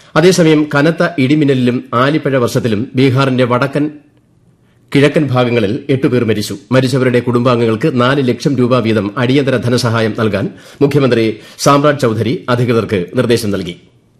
അതേസമയം കനത്ത ഇടിമിന്നലിലും ആലിപ്പഴ വർഷത്തിലും ബീഹാറിന്റെ വടക്കൻ കിഴക്കൻ ഭാഗങ്ങളിൽ എട്ടുപേർ മരിച്ചു മരിച്ചവരുടെ കുടുംബാംഗങ്ങൾക്ക് നാല് ലക്ഷം രൂപ വീതം അടിയന്തര ധനസഹായം നൽകാൻ മുഖ്യമന്ത്രി സാമ്രാജ് ചൌധരി അധികൃതർക്ക് നിർദ്ദേശം നൽകി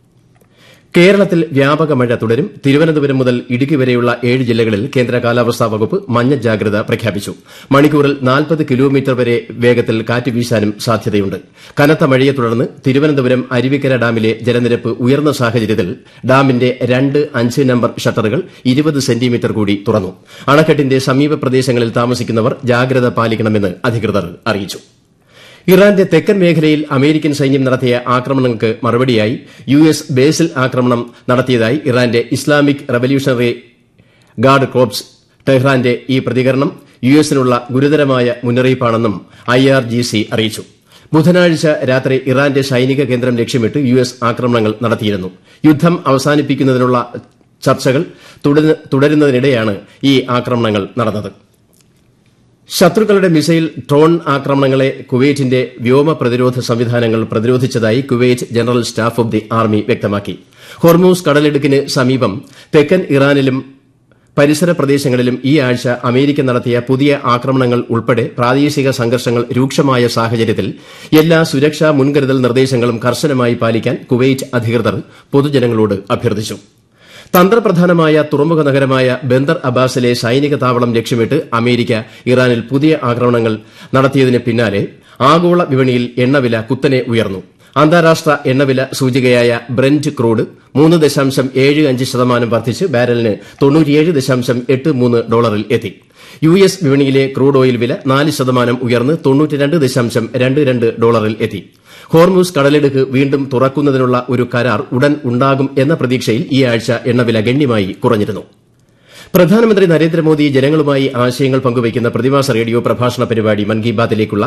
കേരളത്തിൽ വ്യാപക മഴ തുടരും തിരുവനന്തപുരം മുതൽ ഇടുക്കി വരെയുള്ള ഏഴ് ജില്ലകളിൽ കേന്ദ്ര കാലാവസ്ഥാ വകുപ്പ് മഞ്ഞ ജാഗ്രത പ്രഖ്യാപിച്ചു മണിക്കൂറിൽ നാൽപ്പത് കിലോമീറ്റർ വരെ വേഗത്തിൽ കാറ്റ് വീശാനും സാധ്യതയുണ്ട് കനത്ത മഴയെ തുടർന്ന് തിരുവനന്തപുരം അരുവിക്കര ഡാമിലെ ജലനിരപ്പ് ഉയർന്ന സാഹചര്യത്തിൽ ഡാമിന്റെ രണ്ട് അഞ്ച് നമ്പർ ഷട്ടറുകൾ ഇരുപത് സെന്റിമീറ്റർ കൂടി തുറന്നു അണക്കെട്ടിന്റെ സമീപ പ്രദേശങ്ങളിൽ താമസിക്കുന്നവർ ജാഗ്രത പാലിക്കണമെന്ന് അധികൃതർ അറിയിച്ചു ഇറാന്റെ തെക്കൻ മേഖലയിൽ അമേരിക്കൻ സൈന്യം നടത്തിയ ആക്രമണങ്ങൾക്ക് മറുപടിയായി യു എസ് ബേസിൽ ആക്രമണം നടത്തിയതായി ഇറാന്റെ ഇസ്ലാമിക് റവല്യൂഷണറി ഗാർഡ് കോപ്സ് ടെഹ്റാന്റെ ഈ പ്രതികരണം യു എസിനുള്ള ഗുരുതരമായ മുന്നറിയിപ്പാണെന്നും ഐ ആർ ജി സി അറിയിച്ചു ബുധനാഴ്ച രാത്രി ഇറാന്റെ സൈനിക കേന്ദ്രം ലക്ഷ്യമിട്ട് യു എസ് ആക്രമണങ്ങൾ നടത്തിയിരുന്നു യുദ്ധം അവസാനിപ്പിക്കുന്നതിനുള്ള ചർച്ചകൾ തുടരുന്നതിനിടെയാണ് ഈ ആക്രമണങ്ങൾ നടന്നത് ശത്രുക്കളുടെ മിസൈൽ ഡ്രോൺ ആക്രമണങ്ങളെ കുവൈറ്റിന്റെ വ്യോമ പ്രതിരോധ സംവിധാനങ്ങൾ പ്രതിരോധിച്ചതായി Kuwait general staff of the army വ്യക്തമാക്കി ഹൊർമൂസ് കടലിടുക്കിന് സമീപം തെക്കൻ ഇറാനിലും പരിസര പ്രദേശങ്ങളിലും ഈ ആഴ്ച അമേരിക്ക നടത്തിയ പുതിയ ആക്രമണങ്ങൾ ഉൾപ്പെടെ പ്രാദേശിക സംഘർഷങ്ങൾ രൂക്ഷമായ സാഹചര്യത്തിൽ എല്ലാ സുരക്ഷാ മുൻകരുതൽ നിർദ്ദേശങ്ങളും കർശനമായി പാലിക്കാൻ കുവൈറ്റ് അധികൃതർ പൊതുജനങ്ങളോട് അഭ്യർത്ഥിച്ചു തന്ത്രപ്രധാനമായ തുറമുഖ നഗരമായ ബന്ദർ അബ്ബാസിലെ സൈനിക താവളം ലക്ഷ്യമിട്ട് അമേരിക്ക ഇറാനിൽ പുതിയ ആക്രമണങ്ങൾ നടത്തിയതിന് പിന്നാലെ ആഗോള വിപണിയിൽ എണ്ണവില കുത്തനെ ഉയർന്നു അന്താരാഷ്ട്ര എണ്ണവില സൂചികയായ ബ്രന്റ് ക്രൂഡ് മൂന്ന് ദശാംശം ഏഴ് അഞ്ച് ശതമാനം വർദ്ധിച്ച് ബാരലിന് തൊണ്ണൂറ്റിയേഴ് ദശാംശം എട്ട് മൂന്ന് ഡോളറിൽ എത്തി യു എസ് വിപണിയിലെ ക്രൂഡ് ഓയിൽ വില നാല് ശതമാനം ഉയർന്ന് തൊണ്ണൂറ്റിരണ്ട് ദശാംശം രണ്ട് രണ്ട് ഡോളറിൽ എത്തി ഹോർമൂസ് കടലിടുക്ക് വീണ്ടും തുറക്കുന്നതിനുള്ള ഒരു കരാർ ഉടൻ ഉണ്ടാകും എന്ന പ്രതീക്ഷയിൽ ഈ ആഴ്ച എണ്ണവില ഗണ്യമായി കുറഞ്ഞിരുന്നു പ്രധാനമന്ത്രി നരേന്ദ്രമോദി ജനങ്ങളുമായി ആശയങ്ങൾ പങ്കുവയ്ക്കുന്ന പ്രതിമാസ റേഡിയോ പ്രഭാഷണ പരിപാടി മൻ കി ബാത്തിലേക്കുള്ള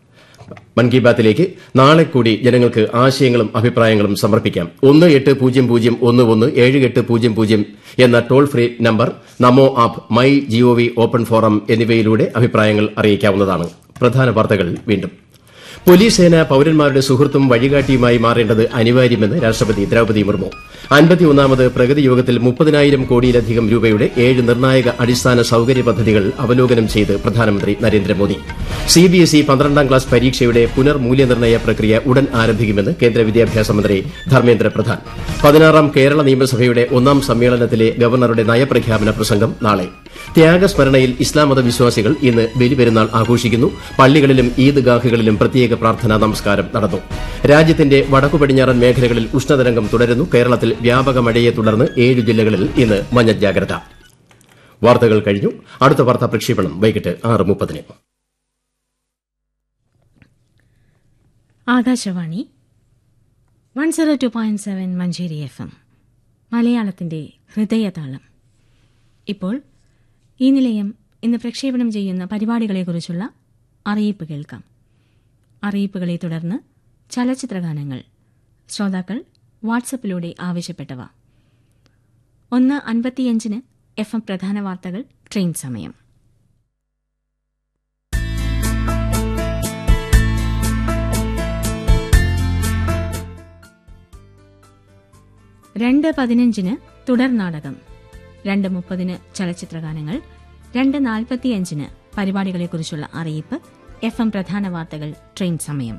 മൻ കി ബാത്തിലേക്ക് നാളെ കൂടി ജനങ്ങൾക്ക് ആശയങ്ങളും അഭിപ്രായങ്ങളും സമർപ്പിക്കാം ഒന്ന് എട്ട് പൂജ്യം പൂജ്യം ഒന്ന് ഒന്ന് ഏഴ് എട്ട് പൂജ്യം പൂജ്യം എന്ന toll free number Namo app my GOV open forum എന്നിവയിലൂടെ അഭിപ്രായങ്ങൾ അറിയിക്കാവുന്നതാണ് പ്രധാന വാർത്തകൾ വീണ്ടും പോലീസ് സേന പൌരന്മാരുടെ സുഹൃത്തും വഴികാട്ടിയുമായി മാറേണ്ടത് അനിവാര്യമെന്ന് രാഷ്ട്രപതി ദ്രൌപദി മുർമു അൻപത്തിയൊന്നാമത് പ്രഗതി യോഗത്തിൽ മുപ്പതിനായിരം കോടിയിലധികം രൂപയുടെ ഏഴ് നിർണായക അടിസ്ഥാന സൌകര്യ പദ്ധതികൾ അവലോകനം ചെയ്ത് പ്രധാനമന്ത്രി നരേന്ദ്രമോദി സിബിഎസ്ഇ പന്ത്രണ്ടാം ക്ലാസ് പരീക്ഷയുടെ പുനർമൂല്യനിർണ്ണയ പ്രക്രിയ ഉടൻ ആരംഭിക്കുമെന്ന് കേന്ദ്ര വിദ്യാഭ്യാസ മന്ത്രി ധർമ്മേന്ദ്ര പ്രധാൻ പതിനാറാം കേരള നിയമസഭയുടെ ഒന്നാം സമ്മേളനത്തിലെ ഗവർണറുടെ നയപ്രഖ്യാപന പ്രസംഗം നാളെ ത്യാഗസ്മരണയിൽ ഇസ്ലാം മത വിശ്വാസികൾ ഇന്ന് ബലിപെരുന്നാൾ ആഘോഷിക്കുന്നു പള്ളികളിലും ഈദ്ഗാഹുകളിലും പ്രത്യേക പ്രാർത്ഥനാ നമസ്കാരം നടന്നു രാജ്യത്തിന്റെ വടക്കു പടിഞ്ഞാറൻ മേഖലകളിൽ ഉഷ്ണതരംഗം തുടരുന്നു കേരളത്തിൽ വ്യാപക മഴയെ തുടർന്ന് ഏഴ് ജില്ലകളിൽ ഇന്ന് മഞ്ഞ ജാഗ്രത വാർത്തകൾ കഴിഞ്ഞു അടുത്ത വാർത്താ പ്രക്ഷേപണം വൈകിട്ട് ആറ് മുപ്പതിന് Akashvani one zero two point seven Manjeri F M മലയാളത്തിന്റെ ഹൃദയതാളം ഇപ്പോൾ ഈ നിലയം ഇന്ന് പ്രക്ഷേപണം ചെയ്യുന്ന പരിപാടികളെക്കുറിച്ചുള്ള അറിയിപ്പ് കേൾക്കാം അറിയിപ്പുകളെ തുടർന്ന് ചലച്ചിത്രഗാനങ്ങൾ ശ്രോതാക്കൾ വാട്സപ്പിലൂടെ ആവശ്യപ്പെട്ടവ ഒന്ന് അൻപത്തിയഞ്ചിന് എഫ് എം പ്രധാന വാർത്തകൾ ട്രെയിൻ സമയം രണ്ട് പതിനഞ്ചിന് തുടർ നാടകം രണ്ട് മുപ്പതിന് ചലച്ചിത്രഗാനങ്ങൾ രണ്ട് നാൽപ്പത്തിയഞ്ചിന് പരിപാടികളെക്കുറിച്ചുള്ള അറിയിപ്പ് എഫ് എം പ്രധാന വാർത്തകൾ ട്രെയിൻ സമയം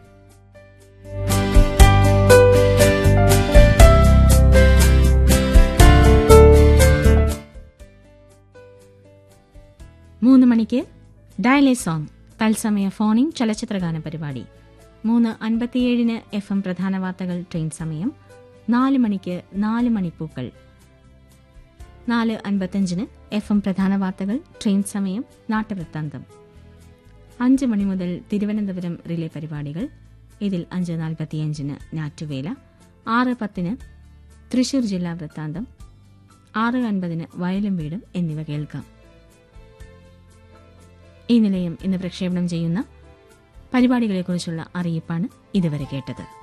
മൂന്ന് മണിക്ക് ഡയലേ സോങ് തത്സമയ ഫോണിംഗ് ചലച്ചിത്രഗാന പരിപാടി മൂന്ന് അൻപത്തിയേഴിന് എഫ് എം പ്രധാന വാർത്തകൾ ട്രെയിൻ സമയം നാല് മണിക്ക് നാല് മണിപ്പൂക്കൾ നാല് അൻപത്തഞ്ചിന് എഫ് എം പ്രധാന വാർത്തകൾ ട്രെയിൻ സമയം നാട്ടുവൃത്താന്തം അഞ്ച് മണി മുതൽ തിരുവനന്തപുരം റിലേ പരിപാടികൾ ഇതിൽ അഞ്ച് നാൽപ്പത്തിയഞ്ചിന് ഞാറ്റുവേല ആറ് പത്തിന് തൃശൂർ ജില്ലാ വൃത്താന്തം ആറ് അൻപതിന് വയലും വീടും എന്നിവ കേൾക്കാം ഈ നിലയം ഇന്ന് പ്രക്ഷേപണം ചെയ്യുന്ന പരിപാടികളെക്കുറിച്ചുള്ള അറിയിപ്പാണ് ഇതുവരെ കേട്ടത്